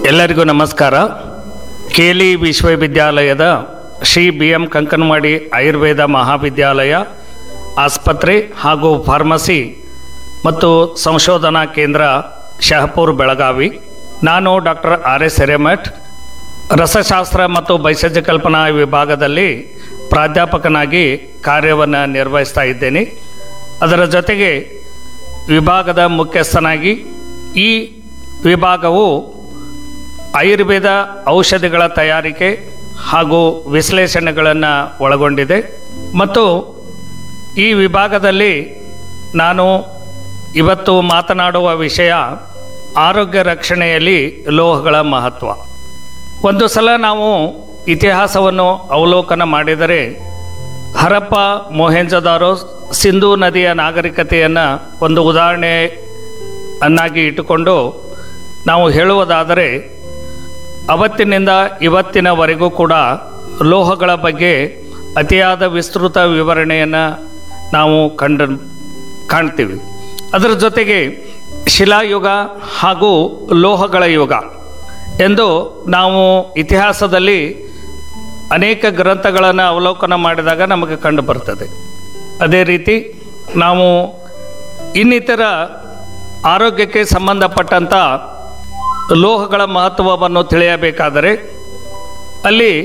ಎಲ್ಲರಿಗೂ ನಮಸ್ಕಾರ ಕೇಲಿ ವಿಶ್ವವಿದ್ಯಾಲಯದ ಶ್ರೀ ಬಿ ಎಂ ಕಂಕನವಾಡಿ ಆಯುರ್ವೇದ ಮಹಾವಿದ್ಯಾಲಯ ಆಸ್ಪತ್ರೆ ಹಾಗೂ ಫಾರ್ಮಸಿ ಮತ್ತು ಸಂಶೋಧನಾ ಕೇಂದ್ರ ಶಹಪುರ್ ಬೆಳಗಾವಿ ನಾನು ಡಾಕ್ಟರ್ ಆರ್ ಎಸ್ ಹಿರೇಮಠ್ ರಸಶಾಸ್ತ್ರ ಮತ್ತು ಬೈಸಜ್ಯ ಕಲ್ಪನಾ ವಿಭಾಗದಲ್ಲಿ ಪ್ರಾಧ್ಯಾಪಕನಾಗಿ ಕಾರ್ಯವನ್ನು ನಿರ್ವಹಿಸ್ತಾ ಇದ್ದೇನೆ ಅದರ ಜೊತೆಗೆ ವಿಭಾಗದ ಮುಖ್ಯಸ್ಥನಾಗಿ ಈ ವಿಭಾಗವು ಆಯುರ್ವೇದ ಔಷಧಿಗಳ ತಯಾರಿಕೆ ಹಾಗೂ ವಿಶ್ಲೇಷಣೆಗಳನ್ನು ಒಳಗೊಂಡಿದೆ ಮತ್ತು ಈ ವಿಭಾಗದಲ್ಲಿ ನಾನು ಇವತ್ತು ಮಾತನಾಡುವ ವಿಷಯ ಆರೋಗ್ಯ ರಕ್ಷಣೆಯಲ್ಲಿ ಲೋಹಗಳ ಮಹತ್ವ ಒಂದು ಸಲ ನಾವು ಇತಿಹಾಸವನ್ನು ಅವಲೋಕನ ಮಾಡಿದರೆ ಹರಪ್ಪ ಮೊಹೆಂಜದಾರೋ ಸಿಂಧೂ ನದಿಯ ನಾಗರಿಕತೆಯನ್ನು ಒಂದು ಉದಾಹರಣೆ ಅನ್ನಾಗಿ ಇಟ್ಟುಕೊಂಡು ನಾವು ಹೇಳುವುದಾದರೆ ಅವತ್ತಿನಿಂದ ಇವತ್ತಿನವರೆಗೂ ಕೂಡ ಲೋಹಗಳ ಬಗ್ಗೆ ಅತಿಯಾದ ವಿಸ್ತೃತ ವಿವರಣೆಯನ್ನು ನಾವು ಕಂಡು ಕಾಣ್ತೀವಿ ಅದರ ಜೊತೆಗೆ ಶಿಲಾಯುಗ ಹಾಗೂ ಲೋಹಗಳ ಯುಗ ಎಂದು ನಾವು ಇತಿಹಾಸದಲ್ಲಿ ಅನೇಕ ಗ್ರಂಥಗಳನ್ನು ಅವಲೋಕನ ಮಾಡಿದಾಗ ನಮಗೆ ಕಂಡು ಬರ್ತದೆ ಅದೇ ರೀತಿ ನಾವು ಇನ್ನಿತರ ಆರೋಗ್ಯಕ್ಕೆ ಸಂಬಂಧಪಟ್ಟಂಥ ಲೋಹಗಳ ಮಹತ್ವವನ್ನು ತಿಳಿಯಬೇಕಾದರೆ ಅಲ್ಲಿ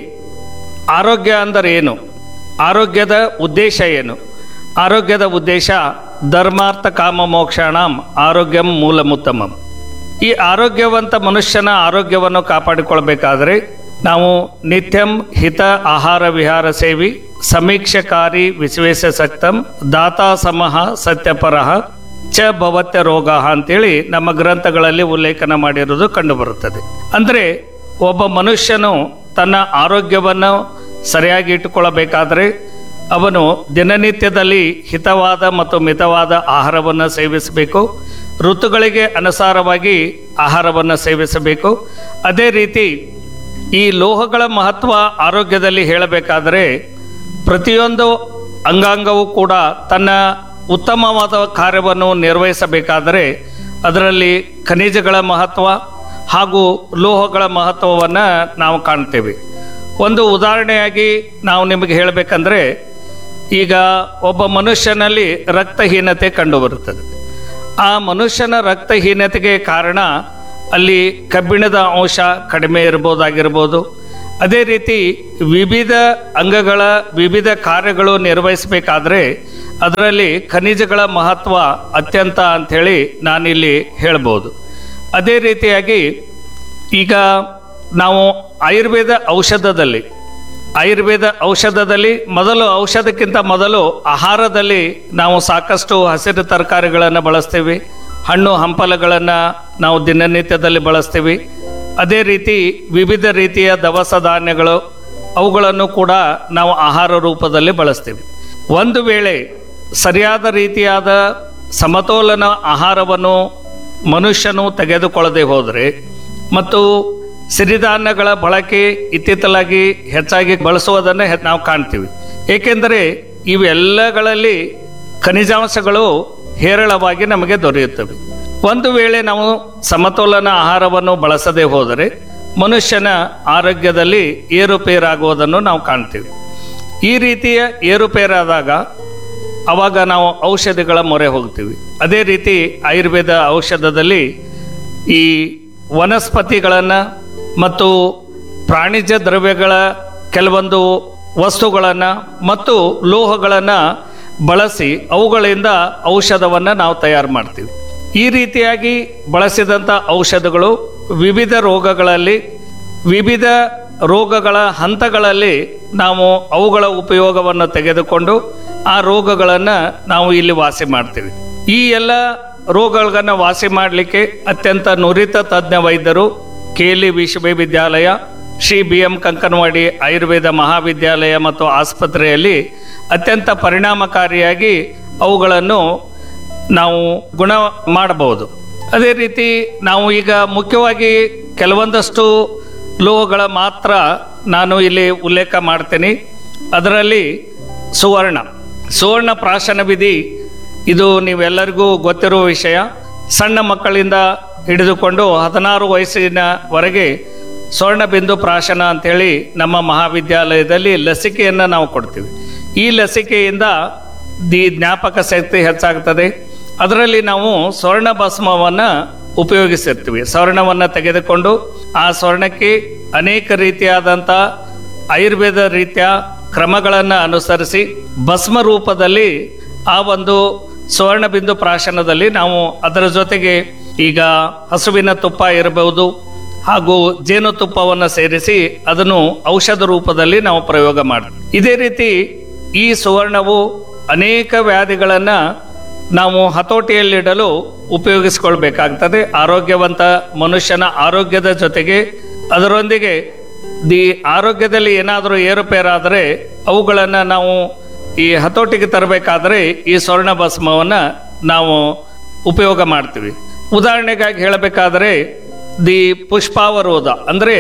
ಆರೋಗ್ಯ ಅಂದರೆ ಏನು ಆರೋಗ್ಯದ ಉದ್ದೇಶ ಏನು ಆರೋಗ್ಯದ ಉದ್ದೇಶ ಧರ್ಮಾರ್ಥ ಕಾಮ ಮೋಕ್ಷಾಣಂ ಆರೋಗ್ಯಂ ಮೂಲಮುತ್ತಮಂ ಈ ಆರೋಗ್ಯವಂತ ಮನುಷ್ಯನ ಆರೋಗ್ಯವನ್ನು ಕಾಪಾಡಿಕೊಳ್ಬೇಕಾದರೆ ನಾವು ನಿತ್ಯಂ ಹಿತ ಆಹಾರ ವಿಹಾರ ಸೇವಿ ಸಮೀಕ್ಷಕಾರಿ ವಿಶ್ವೇಶಸಕ್ತಂ ದಾತಾ ಸಮಹ ಸತ್ಯಪರಃ ಚ ಭವತ್ಯ ರೋಗ ಅಂತೇಳಿ ನಮ್ಮ ಗ್ರಂಥಗಳಲ್ಲಿ ಉಲ್ಲೇಖನ ಮಾಡಿರುವುದು ಕಂಡುಬರುತ್ತದೆ ಅಂದರೆ ಒಬ್ಬ ಮನುಷ್ಯನು ತನ್ನ ಆರೋಗ್ಯವನ್ನು ಸರಿಯಾಗಿ ಇಟ್ಟುಕೊಳ್ಳಬೇಕಾದರೆ ಅವನು ದಿನನಿತ್ಯದಲ್ಲಿ ಹಿತವಾದ ಮತ್ತು ಮಿತವಾದ ಆಹಾರವನ್ನು ಸೇವಿಸಬೇಕು ಋತುಗಳಿಗೆ ಅನುಸಾರವಾಗಿ ಆಹಾರವನ್ನು ಸೇವಿಸಬೇಕು ಅದೇ ರೀತಿ ಈ ಲೋಹಗಳ ಮಹತ್ವ ಆರೋಗ್ಯದಲ್ಲಿ ಹೇಳಬೇಕಾದರೆ ಪ್ರತಿಯೊಂದು ಅಂಗಾಂಗವೂ ಕೂಡ ತನ್ನ ಉತ್ತಮವಾದ ಕಾರ್ಯವನ್ನು ನಿರ್ವಹಿಸಬೇಕಾದರೆ ಅದರಲ್ಲಿ ಖನಿಜಗಳ ಮಹತ್ವ ಹಾಗೂ ಲೋಹಗಳ ಮಹತ್ವವನ್ನು ನಾವು ಕಾಣ್ತೇವೆ ಒಂದು ಉದಾಹರಣೆಯಾಗಿ ನಾವು ನಿಮಗೆ ಹೇಳಬೇಕಂದ್ರೆ ಈಗ ಒಬ್ಬ ಮನುಷ್ಯನಲ್ಲಿ ರಕ್ತಹೀನತೆ ಕಂಡುಬರುತ್ತದೆ ಆ ಮನುಷ್ಯನ ರಕ್ತಹೀನತೆಗೆ ಕಾರಣ ಅಲ್ಲಿ ಕಬ್ಬಿಣದ ಅಂಶ ಕಡಿಮೆ ಇರ್ಬೋದಾಗಿರ್ಬೋದು ಅದೇ ರೀತಿ ವಿವಿಧ ಅಂಗಗಳ ವಿವಿಧ ಕಾರ್ಯಗಳು ನಿರ್ವಹಿಸಬೇಕಾದ್ರೆ ಅದರಲ್ಲಿ ಖನಿಜಗಳ ಮಹತ್ವ ಅತ್ಯಂತ ಅಂಥೇಳಿ ನಾನಿಲ್ಲಿ ಹೇಳ್ಬೋದು ಅದೇ ರೀತಿಯಾಗಿ ಈಗ ನಾವು ಆಯುರ್ವೇದ ಔಷಧದಲ್ಲಿ ಆಯುರ್ವೇದ ಔಷಧದಲ್ಲಿ ಮೊದಲು ಔಷಧಕ್ಕಿಂತ ಮೊದಲು ಆಹಾರದಲ್ಲಿ ನಾವು ಸಾಕಷ್ಟು ಹಸಿರು ತರಕಾರಿಗಳನ್ನು ಬಳಸ್ತೀವಿ ಹಣ್ಣು ಹಂಪಲುಗಳನ್ನು ನಾವು ದಿನನಿತ್ಯದಲ್ಲಿ ಬಳಸ್ತೀವಿ ಅದೇ ರೀತಿ ವಿವಿಧ ರೀತಿಯ ದವಸ ಧಾನ್ಯಗಳು ಅವುಗಳನ್ನು ಕೂಡ ನಾವು ಆಹಾರ ರೂಪದಲ್ಲಿ ಬಳಸ್ತೀವಿ ಒಂದು ವೇಳೆ ಸರಿಯಾದ ರೀತಿಯಾದ ಸಮತೋಲನ ಆಹಾರವನ್ನು ಮನುಷ್ಯನು ತೆಗೆದುಕೊಳ್ಳದೆ ಹೋದರೆ ಮತ್ತು ಸಿರಿಧಾನ್ಯಗಳ ಬಳಕೆ ಇತ್ತಿತ್ತಲಾಗಿ ಹೆಚ್ಚಾಗಿ ಬಳಸುವುದನ್ನು ಹೆ- ನಾವು ಕಾಣ್ತೀವಿ ಏಕೆಂದರೆ ಇವೆಲ್ಲಗಳಲ್ಲಿ ಖನಿಜಾಂಶಗಳು ಹೇರಳವಾಗಿ ನಮಗೆ ದೊರೆಯುತ್ತವೆ ಒಂದು ವೇಳೆ ನಾವು ಸಮತೋಲನ ಆಹಾರವನ್ನು ಬಳಸದೆ ಹೋದರೆ ಮನುಷ್ಯನ ಆರೋಗ್ಯದಲ್ಲಿ ಏರುಪೇರಾಗುವುದನ್ನು ನಾವು ಕಾಣ್ತೀವಿ ಈ ರೀತಿಯ ಏರುಪೇರಾದಾಗ ಅವಾಗ ನಾವು ಔಷಧಿಗಳ ಮೊರೆ ಹೋಗ್ತೀವಿ ಅದೇ ರೀತಿ ಆಯುರ್ವೇದ ಔಷಧದಲ್ಲಿ ಈ ವನಸ್ಪತಿಗಳನ್ನು ಮತ್ತು ಪ್ರಾಣಿಜ ದ್ರವ್ಯಗಳ ಕೆಲವೊಂದು ವಸ್ತುಗಳನ್ನು ಮತ್ತು ಲೋಹಗಳನ್ನು ಬಳಸಿ ಅವುಗಳಿಂದ ಔಷಧವನ್ನು ನಾವು ತಯಾರು ಮಾಡ್ತೀವಿ ಈ ರೀತಿಯಾಗಿ ಬಳಸಿದಂಥ ಔಷಧಗಳು ವಿವಿಧ ರೋಗಗಳಲ್ಲಿ ವಿವಿಧ ರೋಗಗಳ ಹಂತಗಳಲ್ಲಿ ನಾವು ಅವುಗಳ ಉಪಯೋಗವನ್ನು ತೆಗೆದುಕೊಂಡು ಆ ರೋಗಗಳನ್ನು ನಾವು ಇಲ್ಲಿ ವಾಸಿ ಮಾಡ್ತೀವಿ ಈ ಎಲ್ಲ ರೋಗಗಳನ್ನು ವಾಸಿ ಮಾಡಲಿಕ್ಕೆ ಅತ್ಯಂತ ನುರಿತ ತಜ್ಞ ವೈದ್ಯರು ಕೇಲಿ ವಿಶ್ವವಿದ್ಯಾಲಯ ಶ್ರೀ ಬಿ ಎಂ ಕಂಕನವಾಡಿ ಆಯುರ್ವೇದ ಮಹಾವಿದ್ಯಾಲಯ ಮತ್ತು ಆಸ್ಪತ್ರೆಯಲ್ಲಿ ಅತ್ಯಂತ ಪರಿಣಾಮಕಾರಿಯಾಗಿ ಅವುಗಳನ್ನು ನಾವು ಗುಣ ಮಾಡಬಹುದು ಅದೇ ರೀತಿ ನಾವು ಈಗ ಮುಖ್ಯವಾಗಿ ಕೆಲವೊಂದಷ್ಟು ಲೋಹಗಳ ಮಾತ್ರ ನಾನು ಇಲ್ಲಿ ಉಲ್ಲೇಖ ಮಾಡ್ತೇನೆ ಅದರಲ್ಲಿ ಸುವರ್ಣ ಸುವರ್ಣ ಪ್ರಾಶನ ವಿಧಿ ಇದು ನೀವೆಲ್ಲರಿಗೂ ಗೊತ್ತಿರುವ ವಿಷಯ ಸಣ್ಣ ಮಕ್ಕಳಿಂದ ಹಿಡಿದುಕೊಂಡು ಹದಿನಾರು ವಯಸ್ಸಿನವರೆಗೆ ಸ್ವರ್ಣಬಿಂದು ಪ್ರಾಶನ ಅಂತೇಳಿ ನಮ್ಮ ಮಹಾವಿದ್ಯಾಲಯದಲ್ಲಿ ಲಸಿಕೆಯನ್ನು ನಾವು ಕೊಡ್ತೀವಿ ಈ ಲಸಿಕೆಯಿಂದ ದಿ ಜ್ಞಾಪಕ ಶಕ್ತಿ ಹೆಚ್ಚಾಗ್ತದೆ ಅದರಲ್ಲಿ ನಾವು ಸ್ವರ್ಣ ಭಸ್ಮವನ್ನು ಉಪಯೋಗಿಸಿರ್ತೀವಿ ಸ್ವರ್ಣವನ್ನು ತೆಗೆದುಕೊಂಡು ಆ ಸ್ವರ್ಣಕ್ಕೆ ಅನೇಕ ರೀತಿಯಾದಂಥ ಆಯುರ್ವೇದ ರೀತಿಯ ಕ್ರಮಗಳನ್ನು ಅನುಸರಿಸಿ ಭಸ್ಮ ರೂಪದಲ್ಲಿ ಆ ಒಂದು ಸುವರ್ಣಬಿಂದು ಪ್ರಾಶನದಲ್ಲಿ ನಾವು ಅದರ ಜೊತೆಗೆ ಈಗ ಹಸುವಿನ ತುಪ್ಪ ಇರಬಹುದು ಹಾಗೂ ಜೇನುತುಪ್ಪವನ್ನು ಸೇರಿಸಿ ಅದನ್ನು ಔಷಧ ರೂಪದಲ್ಲಿ ನಾವು ಪ್ರಯೋಗ ಮಾಡ್ತೀವಿ ಇದೇ ರೀತಿ ಈ ಸುವರ್ಣವು ಅನೇಕ ವ್ಯಾಧಿಗಳನ್ನು ನಾವು ಹತೋಟಿಯಲ್ಲಿಡಲು ಉಪಯೋಗಿಸಿಕೊಳ್ಬೇಕಾಗ್ತದೆ ಆರೋಗ್ಯವಂತ ಮನುಷ್ಯನ ಆರೋಗ್ಯದ ಜೊತೆಗೆ ಅದರೊಂದಿಗೆ ದಿ ಆರೋಗ್ಯದಲ್ಲಿ ಏನಾದರೂ ಏರುಪೇರಾದರೆ ಅವುಗಳನ್ನು ನಾವು ಈ ಹತೋಟಿಗೆ ತರಬೇಕಾದ್ರೆ ಈ ಸ್ವರ್ಣ ಭಸ್ಮವನ್ನು ನಾವು ಉಪಯೋಗ ಮಾಡ್ತೀವಿ ಉದಾಹರಣೆಗಾಗಿ ಹೇಳಬೇಕಾದರೆ ದಿ ಪುಷ್ಪಾವರೋಧ ಅಂದರೆ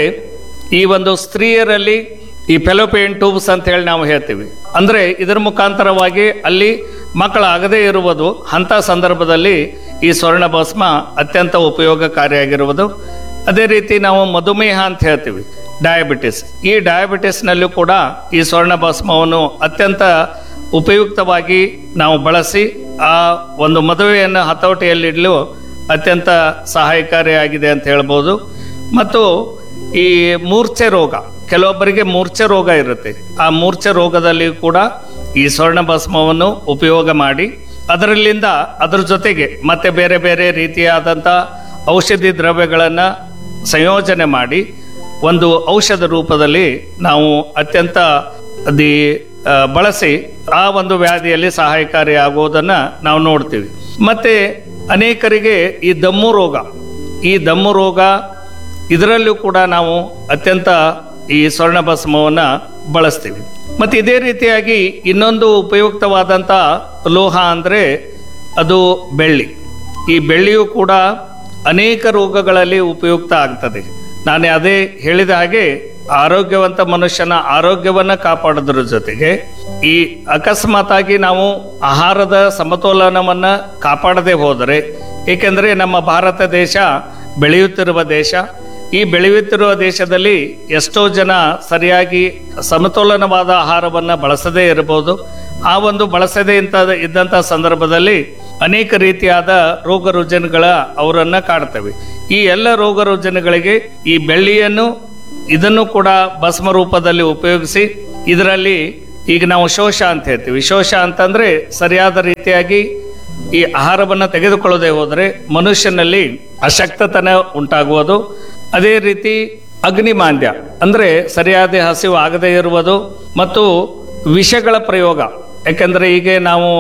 ಈ ಒಂದು ಸ್ತ್ರೀಯರಲ್ಲಿ ಈ ಪೆಲೋಪೇನ್ ಟ್ಯೂಬ್ಸ್ ಅಂತ ಹೇಳಿ ನಾವು ಹೇಳ್ತೀವಿ ಅಂದರೆ ಇದರ ಮುಖಾಂತರವಾಗಿ ಅಲ್ಲಿ ಮಕ್ಕಳಾಗದೇ ಇರುವುದು ಅಂಥ ಸಂದರ್ಭದಲ್ಲಿ ಈ ಸ್ವರ್ಣ ಭಸ್ಮ ಅತ್ಯಂತ ಉಪಯೋಗಕಾರಿಯಾಗಿರುವುದು ಅದೇ ರೀತಿ ನಾವು ಮಧುಮೇಹ ಅಂತ ಹೇಳ್ತೀವಿ ಡಯಾಬಿಟಿಸ್ ಈ ಡಯಾಬಿಟಿಸ್ನಲ್ಲೂ ಕೂಡ ಈ ಸ್ವರ್ಣ ಭಸ್ಮವನ್ನು ಅತ್ಯಂತ ಉಪಯುಕ್ತವಾಗಿ ನಾವು ಬಳಸಿ ಆ ಒಂದು ಮದುವೆಯನ್ನು ಹತೋಟಿಯಲ್ಲಿಡಲು ಅತ್ಯಂತ ಸಹಾಯಕಾರಿಯಾಗಿದೆ ಅಂತ ಹೇಳ್ಬೋದು ಮತ್ತು ಈ ಮೂರ್ಛೆ ರೋಗ ಕೆಲವೊಬ್ಬರಿಗೆ ಮೂರ್ಛೆ ರೋಗ ಇರುತ್ತೆ ಆ ಮೂರ್ಛೆ ರೋಗದಲ್ಲಿ ಕೂಡ ಈ ಸ್ವರ್ಣ ಭಸ್ಮವನ್ನು ಉಪಯೋಗ ಮಾಡಿ ಅದರಲ್ಲಿಂದ ಅದರ ಜೊತೆಗೆ ಮತ್ತೆ ಬೇರೆ ಬೇರೆ ರೀತಿಯಾದಂಥ ಔಷಧಿ ದ್ರವ್ಯಗಳನ್ನು ಸಂಯೋಜನೆ ಮಾಡಿ ಒಂದು ಔಷಧ ರೂಪದಲ್ಲಿ ನಾವು ಅತ್ಯಂತ ದಿ ಆ, ಬಳಸಿ ಆ ಒಂದು ವ್ಯಾಧಿಯಲ್ಲಿ ಸಹಾಯಕಾರಿಯಾಗುವುದನ್ನು ನಾವು ನೋಡ್ತೀವಿ ಮತ್ತೆ ಅನೇಕರಿಗೆ ಈ ದಮ್ಮು ರೋಗ ಈ ದಮ್ಮು ರೋಗ ಇದರಲ್ಲೂ ಕೂಡ ನಾವು ಅತ್ಯಂತ ಈ ಸ್ವರ್ಣ ಭಸ್ಮವನ್ನು ಬಳಸ್ತೀವಿ ಮತ್ತು ಇದೇ ರೀತಿಯಾಗಿ ಇನ್ನೊಂದು ಉಪಯುಕ್ತವಾದಂಥ ಲೋಹ ಅಂದರೆ ಅದು ಬೆಳ್ಳಿ ಈ ಬೆಳ್ಳಿಯು ಕೂಡ ಅನೇಕ ರೋಗಗಳಲ್ಲಿ ಉಪಯುಕ್ತ ಆಗ್ತದೆ ನಾನು ಅದೇ ಹೇಳಿದ ಹಾಗೆ ಆರೋಗ್ಯವಂತ ಮನುಷ್ಯನ ಆರೋಗ್ಯವನ್ನು ಕಾಪಾಡೋದ್ರ ಜೊತೆಗೆ ಈ ಅಕಸ್ಮಾತಾಗಿ ನಾವು ಆಹಾರದ ಸಮತೋಲನವನ್ನು ಕಾಪಾಡದೆ ಹೋದರೆ ಏಕೆಂದರೆ ನಮ್ಮ ಭಾರತ ದೇಶ ಬೆಳೆಯುತ್ತಿರುವ ದೇಶ ಈ ಬೆಳೆಯುತ್ತಿರುವ ದೇಶದಲ್ಲಿ ಎಷ್ಟೋ ಜನ ಸರಿಯಾಗಿ ಸಮತೋಲನವಾದ ಆಹಾರವನ್ನು ಬಳಸದೇ ಇರಬಹುದು ಆ ಒಂದು ಬಳಸದೇ ಇಂತ ಇದ್ದಂಥ ಸಂದರ್ಭದಲ್ಲಿ ಅನೇಕ ರೀತಿಯಾದ ರೋಗ ರುಜಿನಗಳ ಅವರನ್ನು ಕಾಡ್ತವೆ ಈ ಎಲ್ಲ ರೋಗ ರುಜಿನಗಳಿಗೆ ಈ ಬೆಳ್ಳಿಯನ್ನು ಇದನ್ನು ಕೂಡ ಭಸ್ಮ ರೂಪದಲ್ಲಿ ಉಪಯೋಗಿಸಿ ಇದರಲ್ಲಿ ಈಗ ನಾವು ಶೋಷ ಅಂತ ಹೇಳ್ತೀವಿ ಶೋಷ ಅಂತಂದ್ರೆ ಸರಿಯಾದ ರೀತಿಯಾಗಿ ಈ ಆಹಾರವನ್ನು ತೆಗೆದುಕೊಳ್ಳದೆ ಹೋದರೆ ಮನುಷ್ಯನಲ್ಲಿ ಅಶಕ್ತತನ ಉಂಟಾಗುವುದು ಅದೇ ರೀತಿ ಅಗ್ನಿಮಾಂದ್ಯ ಅಂದ್ರೆ ಸರಿಯಾದ ಹಸಿವು ಆಗದೇ ಇರುವುದು ಮತ್ತು ವಿಷಗಳ ಪ್ರಯೋಗ ಯಾಕೆಂದ್ರೆ ಈಗ ನಾವು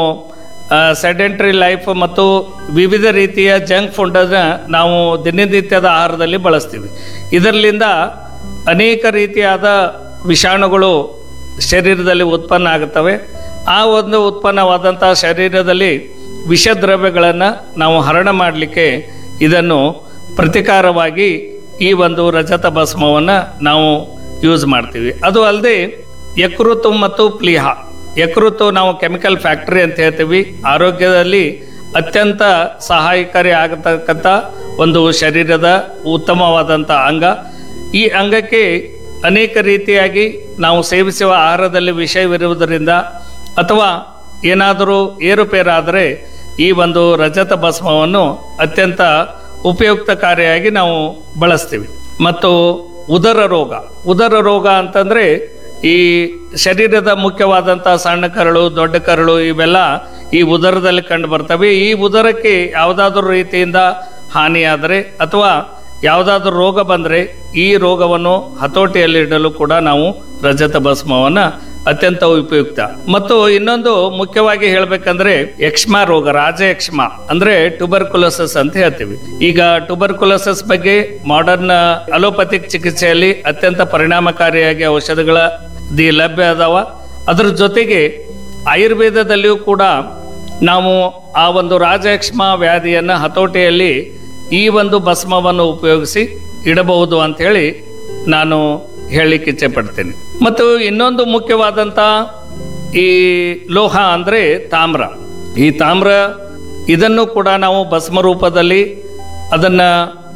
ಸೆಡೆಂಟ್ರಿ ಲೈಫ್ ಮತ್ತು ವಿವಿಧ ರೀತಿಯ ಜಂಕ್ ಫುಡ್ಡನ್ನು ನಾವು ದಿನನಿತ್ಯದ ಆಹಾರದಲ್ಲಿ ಬಳಸ್ತೀವಿ ಇದರಿಂದ ಅನೇಕ ರೀತಿಯಾದ ವಿಷಾಣುಗಳು ಶರೀರದಲ್ಲಿ ಉತ್ಪನ್ನ ಆಗುತ್ತವೆ ಆ ಒಂದು ಉತ್ಪನ್ನವಾದಂಥ ಶರೀರದಲ್ಲಿ ವಿಷದ್ರವ್ಯಗಳನ್ನು ನಾವು ಹರಣ ಮಾಡಲಿಕ್ಕೆ ಇದನ್ನು ಪ್ರತಿಕಾರವಾಗಿ ಈ ಒಂದು ರಜತ ಭಸ್ಮವನ್ನು ನಾವು ಯೂಸ್ ಮಾಡ್ತೀವಿ ಅದು ಅಲ್ಲದೆ ಯಕೃತು ಮತ್ತು ಪ್ಲೀಹ ಯಕೃತು ನಾವು ಕೆಮಿಕಲ್ ಫ್ಯಾಕ್ಟರಿ ಅಂತ ಹೇಳ್ತೀವಿ ಆರೋಗ್ಯದಲ್ಲಿ ಅತ್ಯಂತ ಸಹಾಯಕಾರಿ ಆಗತಕ್ಕಂಥ ಒಂದು ಶರೀರದ ಉತ್ತಮವಾದಂಥ ಅಂಗ ಈ ಅಂಗಕ್ಕೆ ಅನೇಕ ರೀತಿಯಾಗಿ ನಾವು ಸೇವಿಸುವ ಆಹಾರದಲ್ಲಿ ವಿಷಯವಿರುವುದರಿಂದ ಅಥವಾ ಏನಾದರೂ ಏರುಪೇರಾದರೆ ಈ ಒಂದು ರಜತ ಭಸ್ಮವನ್ನು ಅತ್ಯಂತ ಉಪಯುಕ್ತಕಾರಿಯಾಗಿ ನಾವು ಬಳಸ್ತೀವಿ ಮತ್ತು ಉದರ ರೋಗ ಉದರ ರೋಗ ಅಂತಂದರೆ ಈ ಶರೀರದ ಮುಖ್ಯವಾದಂಥ ಸಣ್ಣ ಕರಳು ದೊಡ್ಡ ಕರಳು ಇವೆಲ್ಲ ಈ ಉದರದಲ್ಲಿ ಕಂಡು ಬರ್ತವೆ ಈ ಉದರಕ್ಕೆ ಯಾವುದಾದ್ರೂ ರೀತಿಯಿಂದ ಹಾನಿಯಾದರೆ ಅಥವಾ ಯಾವುದಾದ್ರೂ ರೋಗ ಬಂದರೆ ಈ ರೋಗವನ್ನು ಹತೋಟಿಯಲ್ಲಿಡಲು ಕೂಡ ನಾವು ರಜತ ಭಸ್ಮವನ್ನು ಅತ್ಯಂತ ಉಪಯುಕ್ತ ಮತ್ತು ಇನ್ನೊಂದು ಮುಖ್ಯವಾಗಿ ಹೇಳ್ಬೇಕಂದ್ರೆ ಯಕ್ಷ್ಮಾ ರೋಗ ರಾಜ ಯಕ್ಷ್ಮಾ ಅಂದ್ರೆ ಟ್ಯೂಬರ್ಕುಲೋಸಿಸ್ ಅಂತ ಹೇಳ್ತೀವಿ ಈಗ ಟ್ಯೂಬರ್ಕುಲೋಸಿಸ್ ಬಗ್ಗೆ ಮಾಡರ್ನ್ ಅಲೋಪತಿಕ್ ಚಿಕಿತ್ಸೆಯಲ್ಲಿ ಅತ್ಯಂತ ಪರಿಣಾಮಕಾರಿಯಾಗಿ ಔಷಧಗಳ ದಿ ಲಭ್ಯ ಅದಾವ ಅದ್ರ ಜೊತೆಗೆ ಆಯುರ್ವೇದದಲ್ಲಿಯೂ ಕೂಡ ನಾವು ಆ ಒಂದು ರಾಜಯಕ್ಷ್ಮಾ ವ್ಯಾಧಿಯನ್ನು ಹತೋಟಿಯಲ್ಲಿ ಈ ಒಂದು ಭಸ್ಮವನ್ನು ಉಪಯೋಗಿಸಿ ಇಡಬಹುದು ಅಂತ ಹೇಳಿ ನಾನು ಹೇಳಲಿಕ್ಕೆ ಇಚ್ಛೆ ಪಡ್ತೇನೆ ಮತ್ತು ಇನ್ನೊಂದು ಮುಖ್ಯವಾದಂಥ ಈ ಲೋಹ ಅಂದರೆ ತಾಮ್ರ ಈ ತಾಮ್ರ ಇದನ್ನು ಕೂಡ ನಾವು ಭಸ್ಮ ರೂಪದಲ್ಲಿ ಅದನ್ನು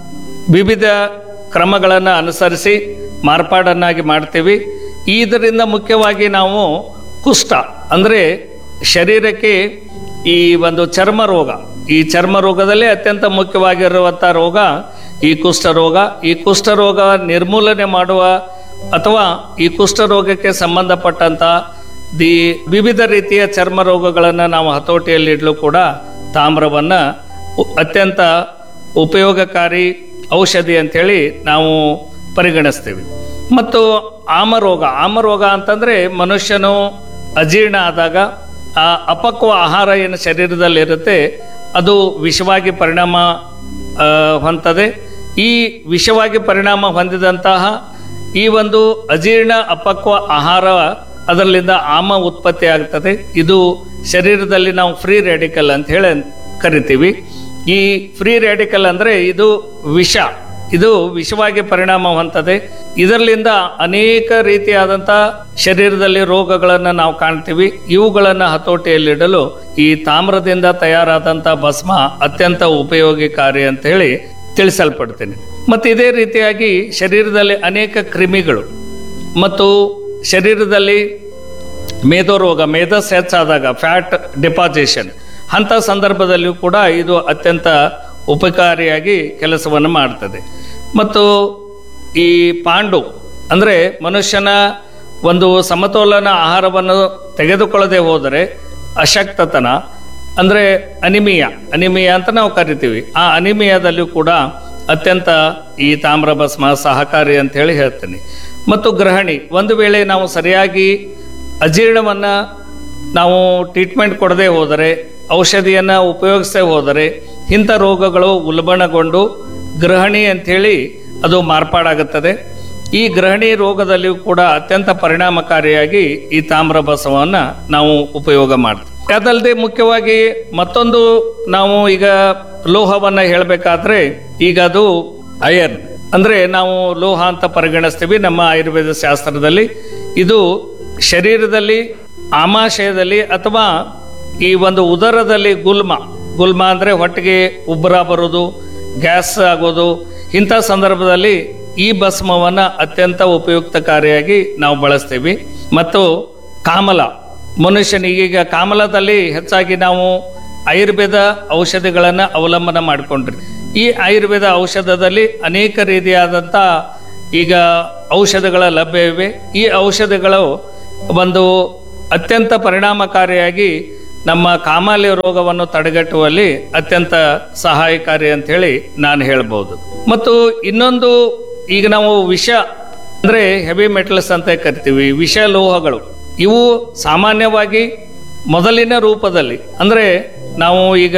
ವಿವಿಧ ಕ್ರಮಗಳನ್ನು ಅನುಸರಿಸಿ ಮಾರ್ಪಾಡನ್ನಾಗಿ ಮಾಡ್ತೀವಿ ಇದರಿಂದ ಮುಖ್ಯವಾಗಿ ನಾವು ಕುಷ್ಠ ಅಂದರೆ ಶರೀರಕ್ಕೆ ಈ ಒಂದು ಚರ್ಮ ರೋಗ ಈ ಚರ್ಮ ರೋಗದಲ್ಲಿ ಅತ್ಯಂತ ಮುಖ್ಯವಾಗಿರುವಂಥ ರೋಗ ಈ ಕುಷ್ಠರೋಗ ಈ ಕುಷ್ಠರೋಗ ನಿರ್ಮೂಲನೆ ಮಾಡುವ ಅಥವಾ ಈ ಕುಷ್ಠರೋಗಕ್ಕೆ ಸಂಬಂಧಪಟ್ಟಂಥ ದಿ ವಿವಿಧ ರೀತಿಯ ಚರ್ಮ ರೋಗಗಳನ್ನು ನಾವು ಹತೋಟಿಯಲ್ಲಿಡಲು ಕೂಡ ತಾಮ್ರವನ್ನು ಉ- ಅತ್ಯಂತ ಉಪಯೋಗಕಾರಿ ಔಷಧಿ ಅಂಥೇಳಿ ನಾವು ಪರಿಗಣಿಸ್ತೀವಿ ಮತ್ತು ಆಮರೋಗ ಆಮರೋಗ ಅಂತಂದರೆ ಮನುಷ್ಯನು ಅಜೀರ್ಣ ಆದಾಗ ಆ ಅಪಕ್ವ ಆಹಾರ ಏನು ಶರೀರದಲ್ಲಿರುತ್ತೆ ಅದು ವಿಷವಾಗಿ ಪರಿಣಾಮ ಆ, ಹೊಂದದೆ ಈ ವಿಷವಾಗಿ ಪರಿಣಾಮ ಹೊಂದಿದಂತಹ ಈ ಒಂದು ಅಜೀರ್ಣ ಅಪಕ್ವ ಆಹಾರ ಅದರಲ್ಲಿಂದ ಆಮ ಉತ್ಪತ್ತಿ ಆಗ್ತದೆ ಇದು ಶರೀರದಲ್ಲಿ ನಾವು ಫ್ರೀ ರ್ಯಾಡಿಕಲ್ ಅಂತ ಹೇಳಿ ಕರಿತೀವಿ ಈ ಫ್ರೀ ರ್ಯಾಡಿಕಲ್ ಅಂದರೆ ಇದು ವಿಷ ಇದು ವಿಷವಾಗಿ ಪರಿಣಾಮ ಹೊಂದದೆ ಇದರಿಂದ ಅನೇಕ ರೀತಿಯಾದಂಥ ಶರೀರದಲ್ಲಿ ರೋಗಗಳನ್ನು ನಾವು ಕಾಣ್ತೀವಿ ಇವುಗಳನ್ನು ಹತೋಟಿಯಲ್ಲಿಡಲು ಈ ತಾಮ್ರದಿಂದ ತಯಾರಾದಂಥ ಭಸ್ಮ ಅತ್ಯಂತ ಉಪಯೋಗಿಕಾರಿ ಅಂತ ಹೇಳಿ ತಿಳಿಸಲ್ಪಡ್ತೀನಿ ಮತ್ತು ಇದೇ ರೀತಿಯಾಗಿ ಶರೀರದಲ್ಲಿ ಅನೇಕ ಕ್ರಿಮಿಗಳು ಮತ್ತು ಶರೀರದಲ್ಲಿ ಮೇದೋರೋಗ ಮೇಧಸ್ ಹೆಚ್ಚಾದಾಗ ಫ್ಯಾಟ್ ಡಿಪಾಸಿಷನ್ ಅಂಥ ಸಂದರ್ಭದಲ್ಲಿಯೂ ಕೂಡ ಇದು ಅತ್ಯಂತ ಉಪಕಾರಿಯಾಗಿ ಕೆಲಸವನ್ನು ಮಾಡ್ತದೆ ಮತ್ತು ಈ ಪಾಂಡು ಅಂದರೆ ಮನುಷ್ಯನ ಒಂದು ಸಮತೋಲನ ಆಹಾರವನ್ನು ತೆಗೆದುಕೊಳ್ಳದೆ ಹೋದರೆ ಅಶಕ್ತತನ ಅಂದರೆ ಅನಿಮಿಯಾ ಅನಿಮಿಯಾ ಅಂತ ನಾವು ಕರಿತೀವಿ ಆ ಅನಿಮಿಯಾದಲ್ಲಿಯೂ ಕೂಡ ಅತ್ಯಂತ ಈ ತಾಮ್ರ ಭಸ್ಮ ಸಹಕಾರಿ ಅಂತ ಹೇಳಿ ಹೇಳ್ತೀನಿ ಮತ್ತು ಗ್ರಹಣಿ ಒಂದು ವೇಳೆ ನಾವು ಸರಿಯಾಗಿ ಅಜೀರ್ಣವನ್ನು ನಾವು ಟ್ರೀಟ್ಮೆಂಟ್ ಕೊಡದೆ ಹೋದರೆ ಔಷಧಿಯನ್ನು ಉಪಯೋಗಿಸದೆ ಹೋದರೆ ಇಂಥ ರೋಗಗಳು ಉಲ್ಬಣಗೊಂಡು ಗ್ರಹಣಿ ಅಂಥೇಳಿ ಅದು ಮಾರ್ಪಾಡಾಗುತ್ತದೆ ಈ ಗ್ರಹಣಿ ರೋಗದಲ್ಲಿಯೂ ಕೂಡ ಅತ್ಯಂತ ಪರಿಣಾಮಕಾರಿಯಾಗಿ ಈ ತಾಮ್ರ ಬಸವವನ್ನು ನಾವು ಉಪಯೋಗ ಮಾಡ್ತೀವಿ ಅದಲ್ಲದೆ ಮುಖ್ಯವಾಗಿ ಮತ್ತೊಂದು ನಾವು ಈಗ ಲೋಹವನ್ನು ಹೇಳಬೇಕಾದ್ರೆ ಈಗ ಅದು ಅಯರ್ನ್ ಅಂದ್ರೆ ನಾವು ಲೋಹ ಅಂತ ಪರಿಗಣಿಸ್ತೀವಿ ನಮ್ಮ ಆಯುರ್ವೇದ ಶಾಸ್ತ್ರದಲ್ಲಿ ಇದು ಶರೀರದಲ್ಲಿ ಆಮಾಶಯದಲ್ಲಿ ಅಥವಾ ಈ ಒಂದು ಉದರದಲ್ಲಿ ಗುಲ್ಮ ಗುಲ್ಮ ಅಂದರೆ ಹೊಟ್ಟೆಗೆ ಉಬ್ಬರ ಬರೋದು ಗ್ಯಾಸ್ ಆಗೋದು ಇಂಥ ಸಂದರ್ಭದಲ್ಲಿ ಈ ಭಸ್ಮವನ್ನು ಅತ್ಯಂತ ಉಪಯುಕ್ತಕಾರಿಯಾಗಿ ನಾವು ಬಳಸ್ತೀವಿ ಮತ್ತು ಕಾಮಲ ಮನುಷ್ಯನಿಗೆ ಈಗ ಕಾಮಲದಲ್ಲಿ ಹೆಚ್ಚಾಗಿ ನಾವು ಆಯುರ್ವೇದ ಔಷಧಿಗಳನ್ನು ಅವಲಂಬನ ಮಾಡಿಕೊಂಡ್ರಿ ಈ ಆಯುರ್ವೇದ ಔಷಧದಲ್ಲಿ ಅನೇಕ ರೀತಿಯಾದಂಥ ಈಗ ಔಷಧಗಳ ಲಭ್ಯ ಇವೆ ಈ ಔಷಧಿಗಳು ಒಂದು ಅತ್ಯಂತ ಪರಿಣಾಮಕಾರಿಯಾಗಿ ನಮ್ಮ ಕಾಮಾಲೆ ರೋಗವನ್ನು ತಡೆಗಟ್ಟುವಲ್ಲಿ ಅತ್ಯಂತ ಸಹಾಯಕಾರಿ ಅಂತ ಹೇಳಿ ನಾನು ಹೇಳ್ಬೋದು ಮತ್ತು ಇನ್ನೊಂದು ಈಗ ನಾವು ವಿಷ ಅಂದ್ರೆ ಹೆವಿ ಮೆಟಲ್ಸ್ ಅಂತ ಕರಿತೀವಿ ವಿಷ ಲೋಹಗಳು ಇವು ಸಾಮಾನ್ಯವಾಗಿ ಮೊದಲಿನ ರೂಪದಲ್ಲಿ ಅಂದ್ರೆ ನಾವು ಈಗ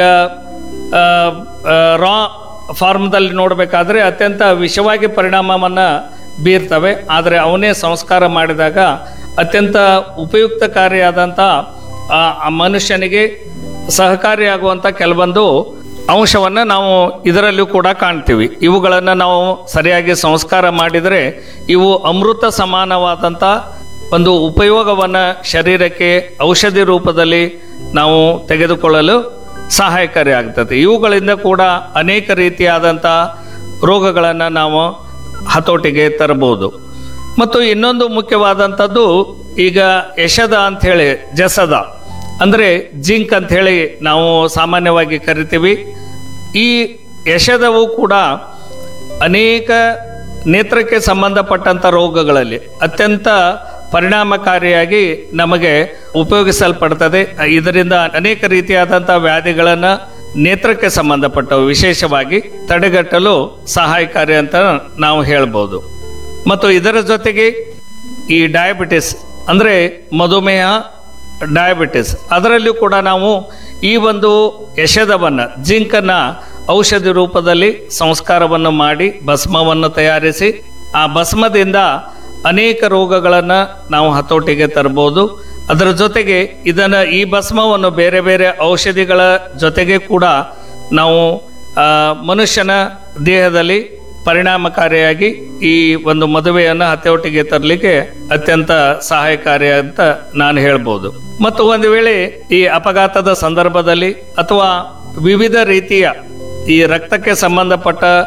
ರಾ ಫಾರ್ಮ್ದಲ್ಲಿ ನೋಡಬೇಕಾದ್ರೆ ಅತ್ಯಂತ ವಿಷವಾಗಿ ಪರಿಣಾಮವನ್ನು ಬೀರ್ತವೆ ಆದರೆ ಅವನೇ ಸಂಸ್ಕಾರ ಮಾಡಿದಾಗ ಅತ್ಯಂತ ಉಪಯುಕ್ತಕಾರಿಯಾದಂಥ ಆ ಆ ಮನುಷ್ಯನಿಗೆ ಸಹಕಾರಿಯಾಗುವಂಥ ಕೆಲವೊಂದು ಅಂಶವನ್ನು ನಾವು ಇದರಲ್ಲೂ ಕೂಡ ಕಾಣ್ತೀವಿ ಇವುಗಳನ್ನು ನಾವು ಸರಿಯಾಗಿ ಸಂಸ್ಕಾರ ಮಾಡಿದರೆ ಇವು ಅಮೃತ ಸಮಾನವಾದಂಥ ಒಂದು ಉಪಯೋಗವನ್ನು ಶರೀರಕ್ಕೆ ಔಷಧಿ ರೂಪದಲ್ಲಿ ನಾವು ತೆಗೆದುಕೊಳ್ಳಲು ಸಹಾಯಕಾರಿ ಆಗ್ತದೆ ಇವುಗಳಿಂದ ಕೂಡ ಅನೇಕ ರೀತಿಯಾದಂಥ ರೋಗಗಳನ್ನು ನಾವು ಹತೋಟಿಗೆ ತರಬಹುದು ಮತ್ತು ಇನ್ನೊಂದು ಮುಖ್ಯವಾದಂಥದ್ದು ಈಗ ಯಶದ ಅಂಥೇಳಿ ಜಸದ ಅಂದರೆ ಜಿಂಕ್ ಅಂಥೇಳಿ ನಾವು ಸಾಮಾನ್ಯವಾಗಿ ಕರಿತೀವಿ ಈ ಯಶದವು ಕೂಡ ಅನೇಕ ನೇತ್ರಕ್ಕೆ ಸಂಬಂಧಪಟ್ಟಂಥ ರೋಗಗಳಲ್ಲಿ ಅತ್ಯಂತ ಪರಿಣಾಮಕಾರಿಯಾಗಿ ನಮಗೆ ಉಪಯೋಗಿಸಲ್ಪಡ್ತದೆ ಇದರಿಂದ ಅನೇಕ ರೀತಿಯಾದಂಥ ವ್ಯಾಧಿಗಳನ್ನು ನೇತ್ರಕ್ಕೆ ಸಂಬಂಧಪಟ್ಟವು ವಿಶೇಷವಾಗಿ ತಡೆಗಟ್ಟಲು ಸಹಾಯಕಾರಿ ಅಂತ ನಾವು ಹೇಳ್ಬೋದು ಮತ್ತು ಇದರ ಜೊತೆಗೆ ಈ ಡಯಾಬಿಟಿಸ್ ಅಂದರೆ ಮಧುಮೇಹ ಡಯಾಬಿಟಿಸ್ ಅದರಲ್ಲೂ ಕೂಡ ನಾವು ಈ ಒಂದು ಯಶದವನ್ನು ಜಿಂಕನ್ನು ಔಷಧಿ ರೂಪದಲ್ಲಿ ಸಂಸ್ಕಾರವನ್ನು ಮಾಡಿ ಭಸ್ಮವನ್ನು ತಯಾರಿಸಿ ಆ ಭಸ್ಮದಿಂದ ಅನೇಕ ರೋಗಗಳನ್ನು ನಾವು ಹತೋಟಿಗೆ ತರಬಹುದು ಅದರ ಜೊತೆಗೆ ಇದನ್ನು ಈ ಭಸ್ಮವನ್ನು ಬೇರೆ ಬೇರೆ ಔಷಧಿಗಳ ಜೊತೆಗೆ ಕೂಡ ನಾವು ಆ, ಮನುಷ್ಯನ ದೇಹದಲ್ಲಿ ಪರಿಣಾಮಕಾರಿಯಾಗಿ ಈ ಒಂದು ಮದುವೆಯನ್ನು ಹತೋಟಿಗೆ ತರಲಿಕ್ಕೆ ಅತ್ಯಂತ ಸಹಾಯಕಾರಿ ಅಂತ ನಾನು ಹೇಳ್ಬೋದು ಮತ್ತು ಒಂದು ವೇಳೆ ಈ ಅಪಘಾತದ ಸಂದರ್ಭದಲ್ಲಿ ಅಥವಾ ವಿವಿಧ ರೀತಿಯ ಈ ರಕ್ತಕ್ಕೆ ಸಂಬಂಧಪಟ್ಟ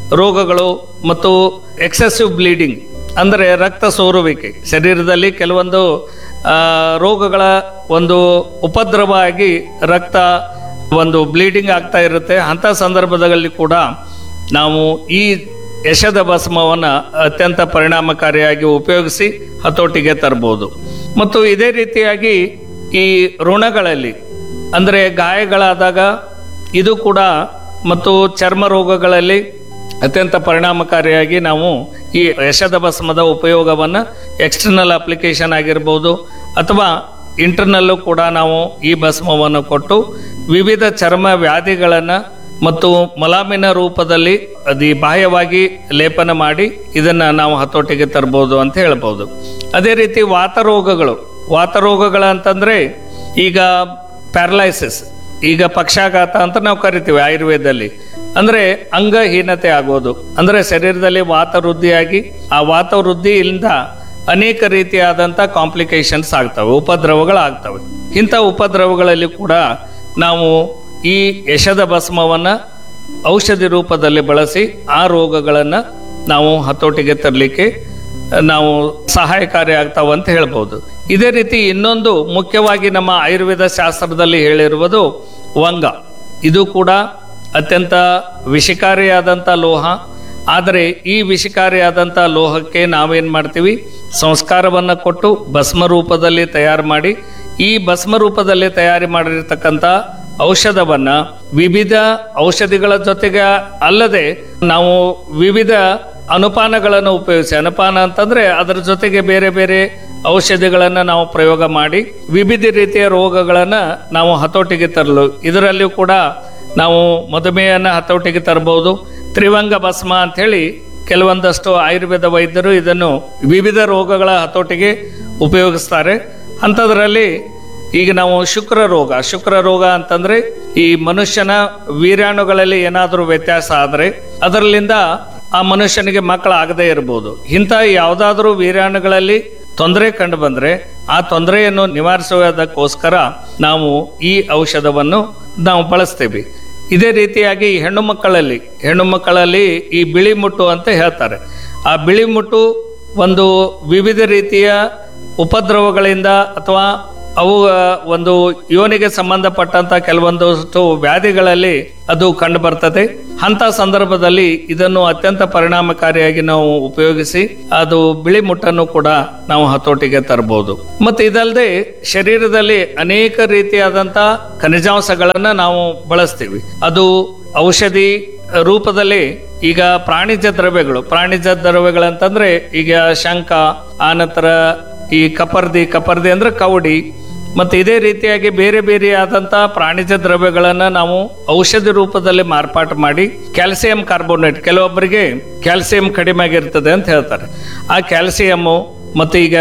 ರೋಗಗಳು ಮತ್ತು ಎಕ್ಸೆಸಿವ್ ಬ್ಲೀಡಿಂಗ್ ಅಂದರೆ ರಕ್ತ ಸೋರುವಿಕೆ ಶರೀರದಲ್ಲಿ ಕೆಲವೊಂದು ಆ, ರೋಗಗಳ ಒಂದು ಉಪದ್ರವ ಆಗಿ ರಕ್ತ ಒಂದು ಬ್ಲೀಡಿಂಗ್ ಆಗ್ತಾ ಇರುತ್ತೆ ಅಂಥ ಸಂದರ್ಭದಲ್ಲಿ ಕೂಡ ನಾವು ಈ ಯಶದ ಭಸ್ಮವನ್ನು ಅತ್ಯಂತ ಪರಿಣಾಮಕಾರಿಯಾಗಿ ಉಪಯೋಗಿಸಿ ಹತೋಟಿಗೆ ತರಬಹುದು ಮತ್ತು ಇದೇ ರೀತಿಯಾಗಿ ಈ ಋಣಗಳಲ್ಲಿ ಅಂದರೆ ಗಾಯಗಳಾದಾಗ ಇದು ಕೂಡ ಮತ್ತು ಚರ್ಮ ರೋಗಗಳಲ್ಲಿ ಅತ್ಯಂತ ಪರಿಣಾಮಕಾರಿಯಾಗಿ ನಾವು ಈ ಯಶದ ಭಸ್ಮದ ಉಪಯೋಗವನ್ನು ಎಕ್ಸ್ಟರ್ನಲ್ ಅಪ್ಲಿಕೇಶನ್ ಆಗಿರ್ಬೋದು ಅಥವಾ ಇಂಟರ್ನಲ್ಲೂ ಕೂಡ ನಾವು ಈ ಭಸ್ಮವನ್ನು ಕೊಟ್ಟು ವಿವಿಧ ಚರ್ಮ ವ್ಯಾಧಿಗಳನ್ನು ಮತ್ತು ಮಲಾಮಿನ ರೂಪದಲ್ಲಿ ಅದು ಬಾಹ್ಯವಾಗಿ ಲೇಪನ ಮಾಡಿ ಇದನ್ನು ನಾವು ಹತೋಟಿಗೆ ತರ್ಬೋದು ಅಂತ ಹೇಳ್ಬೋದು ಅದೇ ರೀತಿ ವಾತರೋಗಗಳು ವಾತರೋಗಗಳು ಅಂತಂದರೆ ಈಗ ಪ್ಯಾರಲೈಸಿಸ್ ಈಗ ಪಕ್ಷಾಘಾತ ಅಂತ ನಾವು ಕರಿತೀವಿ ಆಯುರ್ವೇದದಲ್ಲಿ ಅಂದ್ರೆ ಅಂಗಹೀನತೆ ಆಗೋದು ಅಂದ್ರೆ ಶರೀರದಲ್ಲಿ ವಾತ ವೃದ್ಧಿಯಾಗಿ ಆ ವಾತ ವೃದ್ಧಿಯಿಂದ ಅನೇಕ ರೀತಿಯಾದಂಥ ಕಾಂಪ್ಲಿಕೇಶನ್ಸ್ ಆಗ್ತವೆ ಉಪದ್ರವಗಳು ಆಗ್ತವೆ ಇಂಥ ಉಪದ್ರವಗಳಲ್ಲಿ ಕೂಡ ನಾವು ಈ ಯಶದ ಭಸ್ಮವನ್ನು ಔಷಧಿ ರೂಪದಲ್ಲಿ ಬಳಸಿ ಆ ರೋಗಗಳನ್ನು ನಾವು ಹತೋಟಿಗೆ ತರಲಿಕ್ಕೆ ನಾವು ಸಹಾಯಕಾರಿ ಆಗ್ತಾವ ಅಂತ ಹೇಳ್ಬೋದು ಇದೇ ರೀತಿ ಇನ್ನೊಂದು ಮುಖ್ಯವಾಗಿ ನಮ್ಮ ಆಯುರ್ವೇದ ಶಾಸ್ತ್ರದಲ್ಲಿ ಹೇಳಿರುವುದು ವಂಗ ಇದು ಕೂಡ ಅತ್ಯಂತ ವಿಷಕಾರಿಯಾದಂಥ ಲೋಹ ಆದರೆ ಈ ವಿಷಕಾರಿಯಾದಂಥ ಲೋಹಕ್ಕೆ ನಾವೇನು ಮಾಡ್ತೀವಿ ಸಂಸ್ಕಾರವನ್ನು ಕೊಟ್ಟು ಭಸ್ಮ ರೂಪದಲ್ಲಿ ತಯಾರು ಮಾಡಿ ಈ ಭಸ್ಮ ರೂಪದಲ್ಲಿ ತಯಾರಿ ಮಾಡಿರ್ತಕ್ಕಂಥ ಔಷಧವನ್ನ ವಿವಿಧ ಔಷಧಿಗಳ ಜೊತೆಗೆ ಅಲ್ಲದೆ ನಾವು ವಿವಿಧ ಅನುಪಾನಗಳನ್ನು ಉಪಯೋಗಿಸಿ ಅನುಪಾನ ಅಂತಂದ್ರೆ ಅದರ ಜೊತೆಗೆ ಬೇರೆ ಬೇರೆ ಔಷಧಿಗಳನ್ನು ನಾವು ಪ್ರಯೋಗ ಮಾಡಿ ವಿವಿಧ ರೀತಿಯ ರೋಗಗಳನ್ನು ನಾವು ಹತೋಟಿಗೆ ತರಲು ಇದರಲ್ಲಿಯೂ ಕೂಡ ನಾವು ಮಧುಮೇಹನ ಹತೋಟಿಗೆ ತರಬಹುದು ತ್ರಿವಂಗ ಭಸ್ಮ ಅಂಥೇಳಿ ಕೆಲವೊಂದಷ್ಟು ಆಯುರ್ವೇದ ವೈದ್ಯರು ಇದನ್ನು ವಿವಿಧ ರೋಗಗಳ ಹತೋಟಿಗೆ ಉಪಯೋಗಿಸ್ತಾರೆ ಅಂಥದ್ರಲ್ಲಿ ಈಗ ನಾವು ಶುಕ್ರ ರೋಗ ಶುಕ್ರ ರೋಗ ಅಂತಂದ್ರೆ ಈ ಮನುಷ್ಯನ ವೀರ್ಯಾಣುಗಳಲ್ಲಿ ಏನಾದರೂ ವ್ಯತ್ಯಾಸ ಆದರೆ ಅದರಲ್ಲಿಂದ ಆ ಮನುಷ್ಯನಿಗೆ ಮಕ್ಕಳಾಗದೇ ಇರಬಹುದು ಇಂಥ ಯಾವುದಾದ್ರೂ ವೀರ್ಯಾಣುಗಳಲ್ಲಿ ತೊಂದರೆ ಕಂಡು ಬಂದ್ರೆ ಆ ತೊಂದರೆಯನ್ನು ನಿವಾರಿಸುವುದಕ್ಕೋಸ್ಕರ ನಾವು ಈ ಔಷಧವನ್ನು ನಾವು ಬಳಸ್ತೇವೆ ಇದೇ ರೀತಿಯಾಗಿ ಹೆಣ್ಣು ಮಕ್ಕಳಲ್ಲಿ ಹೆಣ್ಣು ಮಕ್ಕಳಲ್ಲಿ ಈ ಬಿಳಿ ಮುಟ್ಟು ಅಂತ ಹೇಳ್ತಾರೆ ಆ ಬಿಳಿ ಮುಟ್ಟು ಒಂದು ವಿವಿಧ ರೀತಿಯ ಉಪದ್ರವಗಳಿಂದ ಅಥವಾ ಅವು ಒಂದು ಯೋನಿಗೆ ಸಂಬಂಧಪಟ್ಟಂತ ಕೆಲವೊಂದಷ್ಟು ವ್ಯಾಧಿಗಳಲ್ಲಿ ಅದು ಕಂಡು ಬರ್ತದೆ ಅಂತ ಸಂದರ್ಭದಲ್ಲಿ ಇದನ್ನು ಅತ್ಯಂತ ಪರಿಣಾಮಕಾರಿಯಾಗಿ ನಾವು ಉಪಯೋಗಿಸಿ ಅದು ಬಿಳಿ ಮುಟ್ಟನ್ನು ಕೂಡ ನಾವು ಹತೋಟಿಗೆ ತರಬಹುದು ಮತ್ತೆ ಇದಲ್ಲದೆ ಶರೀರದಲ್ಲಿ ಅನೇಕ ರೀತಿಯಾದಂತ ಖನಿಜಾಂಶಗಳನ್ನ ನಾವು ಬಳಸ್ತೀವಿ ಅದು ಔಷಧಿ ರೂಪದಲ್ಲಿ ಈಗ ಪ್ರಾಣಿಜ ದ್ರವ್ಯಗಳು ಪ್ರಾಣಿಜ ದ್ರವ್ಯಗಳಂತಂದ್ರೆ ಈಗ ಶಂಖ ಆನಂತರ ಈ ಕಪರ್ದಿ ಕಪರ್ದಿ ಅಂದ್ರೆ ಕವಡಿ ಮತ್ತೆ ಇದೇ ರೀತಿಯಾಗಿ ಬೇರೆ ಬೇರೆ ಆದಂತ ಪ್ರಾಣಿಜ ದ್ರವ್ಯಗಳನ್ನ ನಾವು ಔಷಧಿ ರೂಪದಲ್ಲಿ ಮಾರ್ಪಾಟು ಮಾಡಿ ಕ್ಯಾಲ್ಸಿಯಂ ಕಾರ್ಬೋನೇಟ್ ಕೆಲವೊಬ್ಬರಿಗೆ ಕ್ಯಾಲ್ಸಿಯಂ ಕಡಿಮೆ ಆಗಿರ್ತದೆ ಅಂತ ಹೇಳ್ತಾರೆ ಆ ಕ್ಯಾಲ್ಸಿಯಮ್ಮು ಮತ್ತೆ ಈಗ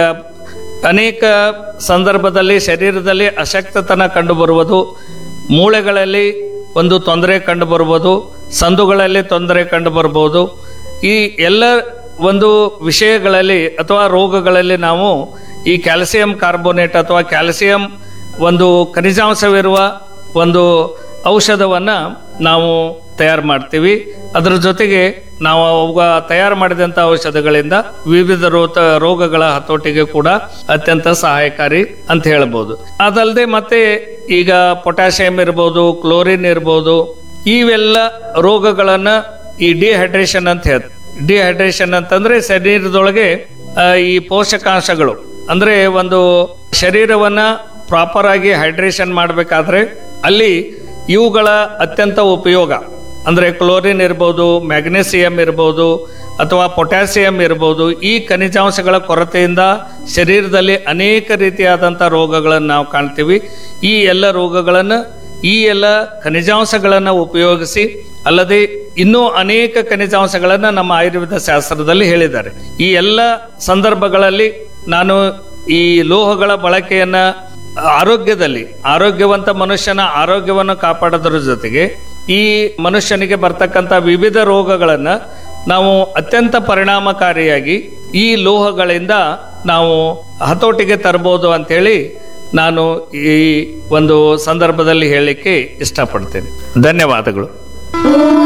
ಅನೇಕ ಸಂದರ್ಭದಲ್ಲಿ ಶರೀರದಲ್ಲಿ ಅಶಕ್ತತನ ಕಂಡು ಬರುವುದು ಮೂಳೆಗಳಲ್ಲಿ ಒಂದು ತೊಂದರೆ ಕಂಡು ಬರ್ಬೋದು ಸಂದುಗಳಲ್ಲಿ ತೊಂದರೆ ಕಂಡು ಬರ್ಬೋದು ಈ ಎಲ್ಲ ಒಂದು ವಿಷಯಗಳಲ್ಲಿ ಅಥವಾ ರೋಗಗಳಲ್ಲಿ ನಾವು ಈ ಕ್ಯಾಲ್ಸಿಯಂ ಕಾರ್ಬೋನೇಟ್ ಅಥವಾ ಕ್ಯಾಲ್ಸಿಯಂ ಒಂದು ಖನಿಜಾಂಶವಿರುವ ಒಂದು ಔಷಧವನ್ನು ನಾವು ತಯಾರು ಮಾಡ್ತೀವಿ ಅದರ ಜೊತೆಗೆ ನಾವು ಅವಾಗ ತಯಾರು ಮಾಡಿದಂಥ ಔಷಧಗಳಿಂದ ವಿವಿಧ ರೋತ ರೋಗಗಳ ಹತೋಟಿಗೆ ಕೂಡ ಅತ್ಯಂತ ಸಹಾಯಕಾರಿ ಅಂತ ಹೇಳ್ಬೋದು ಅದಲ್ಲದೆ ಮತ್ತೆ ಈಗ ಪೊಟ್ಯಾಷಿಯಂ ಇರ್ಬೋದು ಕ್ಲೋರಿನ್ ಇರ್ಬೋದು ಇವೆಲ್ಲ ರೋಗಗಳನ್ನ ಈ ಡಿಹೈಡ್ರೇಷನ್ ಅಂತ ಹೇಳ್ತಾರೆ ಡಿಹೈಡ್ರೇಷನ್ ಅಂತಂದ್ರೆ ಶರೀರದೊಳಗೆ ಆ, ಈ ಪೋಷಕಾಂಶಗಳು ಅಂದ್ರೆ ಒಂದು ಶರೀರವನ್ನ ಪ್ರಾಪರ್ ಆಗಿ ಹೈಡ್ರೇಷನ್ ಮಾಡಬೇಕಾದ್ರೆ ಅಲ್ಲಿ ಇವುಗಳ ಅತ್ಯಂತ ಉಪಯೋಗ ಅಂದ್ರೆ ಕ್ಲೋರಿನ್ ಇರ್ಬೋದು ಮ್ಯಾಗ್ನೆಸಿಯಂ ಇರ್ಬೋದು ಅಥವಾ ಪೊಟ್ಯಾಸಿಯಂ ಇರ್ಬೋದು ಈ ಖನಿಜಾಂಶಗಳ ಕೊರತೆಯಿಂದ ಶರೀರದಲ್ಲಿ ಅನೇಕ ರೀತಿಯಾದಂಥ ರೋಗಗಳನ್ನು ನಾವು ಕಾಣ್ತೀವಿ ಈ ಎಲ್ಲ ರೋಗಗಳನ್ನು ಈ ಎಲ್ಲ ಖನಿಜಾಂಶಗಳನ್ನು ಉಪಯೋಗಿಸಿ ಅಲ್ಲದೆ ಇನ್ನೂ ಅನೇಕ ಖನಿಜಾಂಶಗಳನ್ನು ನಮ್ಮ ಆಯುರ್ವೇದ ಶಾಸ್ತ್ರದಲ್ಲಿ ಹೇಳಿದ್ದಾರೆ ಈ ಎಲ್ಲ ಸಂದರ್ಭಗಳಲ್ಲಿ ನಾನು ಈ ಲೋಹಗಳ ಬಳಕೆಯನ್ನ ಆರೋಗ್ಯದಲ್ಲಿ ಆರೋಗ್ಯವಂತ ಮನುಷ್ಯನ ಆರೋಗ್ಯವನ್ನು ಕಾಪಾಡೋದ್ರ ಜೊತೆಗೆ ಈ ಮನುಷ್ಯನಿಗೆ ಬರ್ತಕ್ಕಂಥ ವಿವಿಧ ರೋಗಗಳನ್ನ ನಾವು ಅತ್ಯಂತ ಪರಿಣಾಮಕಾರಿಯಾಗಿ ಈ ಲೋಹಗಳಿಂದ ನಾವು ಹತೋಟಿಗೆ ತರಬಹುದು ಅಂತೇಳಿ ನಾನು ಈ ಒಂದು ಸಂದರ್ಭದಲ್ಲಿ ಹೇಳಲಿಕ್ಕೆ ಇಷ್ಟಪಡ್ತೇನೆ ಧನ್ಯವಾದಗಳು